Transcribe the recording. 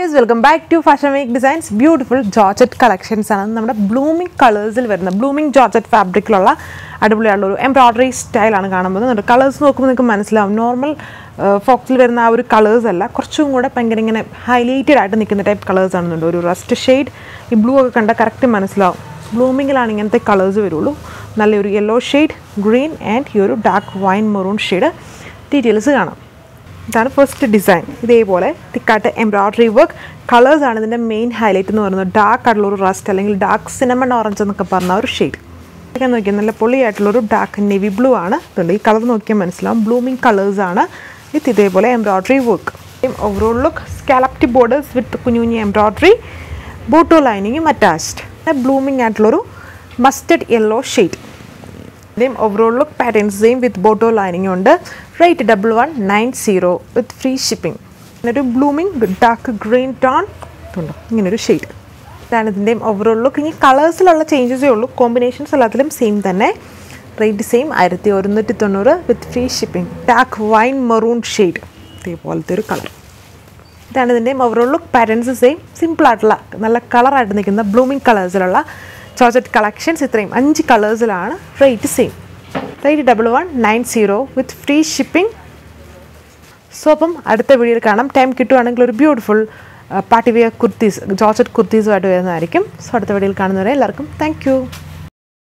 views welcome back to fashion week designs beautiful georgette collections ആണ് നമ്മുടെ blooming കളേഴ്സിൽ വരുന്ന blooming georgette ഫാബ്രിക്കിലുള്ള അടിപൊളിയായിട്ടുള്ള ഒരു എംബ്രോയ്ഡറി സ്റ്റൈലാണ് കാണാൻ പോകുന്നത് കളേഴ്സ് നോക്കുമ്പോൾ നിങ്ങൾക്ക് മനസ്സിലാവും നോർമൽ ഫോക്സിൽ വരുന്ന ആ ഒരു കളേഴ്സ് അല്ല കുറച്ചും കൂടെ ഭയങ്കര ഇങ്ങനെ ഹൈലൈറ്റഡ് ആയിട്ട് നിൽക്കുന്ന ടൈപ്പ് കളേഴ്സ് ആണെന്നുണ്ട് ഒരു റസ്റ്റ് ഷെയ്ഡ് ഈ ബ്ലൂ ഒക്കെ കണ്ടാൽ കറക്റ്റ് മനസ്സിലാവും ബ്ലൂമിങ്ങിലാണ് ഇങ്ങനത്തെ കളേഴ്സ് വരുള്ളൂ നല്ലൊരു യെല്ലോ ഷെയ്ഡ് ഗ്രീൻ ആൻഡ് ഈ ഒരു dark wine maroon shade details കാണാം ഇതാണ് ഫസ്റ്റ് ഡിസൈൻ ഇതേപോലെ തിക്കാട്ട് എംബ്രോയ്ഡറി വർക്ക് കളേഴ്സ് ആണ് ഇതിൻ്റെ മെയിൻ ഹൈലൈറ്റ് എന്ന് പറയുന്നത് ഡാർക്ക് ആയിട്ടുള്ള ഒരു റസ്റ്റ് അല്ലെങ്കിൽ ഡാർക്ക് സിനമൺ ഓറഞ്ച് എന്നൊക്കെ പറഞ്ഞ ഒരു ഷെയ്ഡ് ഇതൊക്കെ നോക്കിയാൽ നല്ല പൊളിയായിട്ടുള്ളൊരു ഡാർക്ക് നെവി ബ്ലൂ ആണ് ഇതുണ്ട് ഈ കളർ നോക്കിയാൽ മനസ്സിലാവും ബ്ലൂമിങ് കളേഴ്സ് ആണ് വിത്ത് ഇതേപോലെ embroidery work overall look scalloped borders with കുഞ്ഞു കുഞ്ഞു എംബ്രോയ്ഡറി ബോട്ടോ ലൈനിങ്ങും അറ്റാച്ച്ഡ് ബ്ലൂമിങ് ആയിട്ടുള്ളൊരു മസ്റ്റഡ് യെല്ലോ ഷെയ്ഡ് ഇതേം overall look patterns same with bottom lining ഉണ്ട് rate double one nine zero with free shipping ഒരു blooming dark green tone ഇതുണ്ടോ ഇങ്ങനൊരു shade ഇതാണ് ഇതിൻ്റെയും ഓവറോൾ ലുക്ക് ഇനി കളേഴ്സിലുള്ള ചേഞ്ചസേ ഉള്ളൂ കോമ്പിനേഷൻസ് എല്ലാത്തിലും സെയിം തന്നെ റേറ്റ് സെയിം ആയിരത്തി ഒരുന്നൂറ്റി തൊണ്ണൂറ് with free shipping dark wine maroon shade ഇതേപോലത്തെ ഒരു കളർ ഇതാണ് ഇതിൻ്റെയും ഓവറോൾ ലുക്ക് പാറ്റേൺസ് സെയിം സിമ്പിളായിട്ടുള്ള നല്ല കളറായിട്ട് നിൽക്കുന്ന ബ്ലൂമിങ് കളേഴ്സിലുള്ള ചോജറ്റ് കളക്ഷൻസ് ഇത്രയും അഞ്ച് കളേഴ്സിലാണ് rate same rate double one nine zero with free shipping so അപ്പം അടുത്ത വീഡിയോയിൽ കാണാം ടൈം കിട്ടുവാണെങ്കിൽ ഒരു beautiful party wear kurtis georgette കുർത്തീസുമായിട്ട് വരുന്നതായിരിക്കും സോ അടുത്ത വീഡിയോയിൽ കാണുന്നവരെ എല്ലാവർക്കും താങ്ക്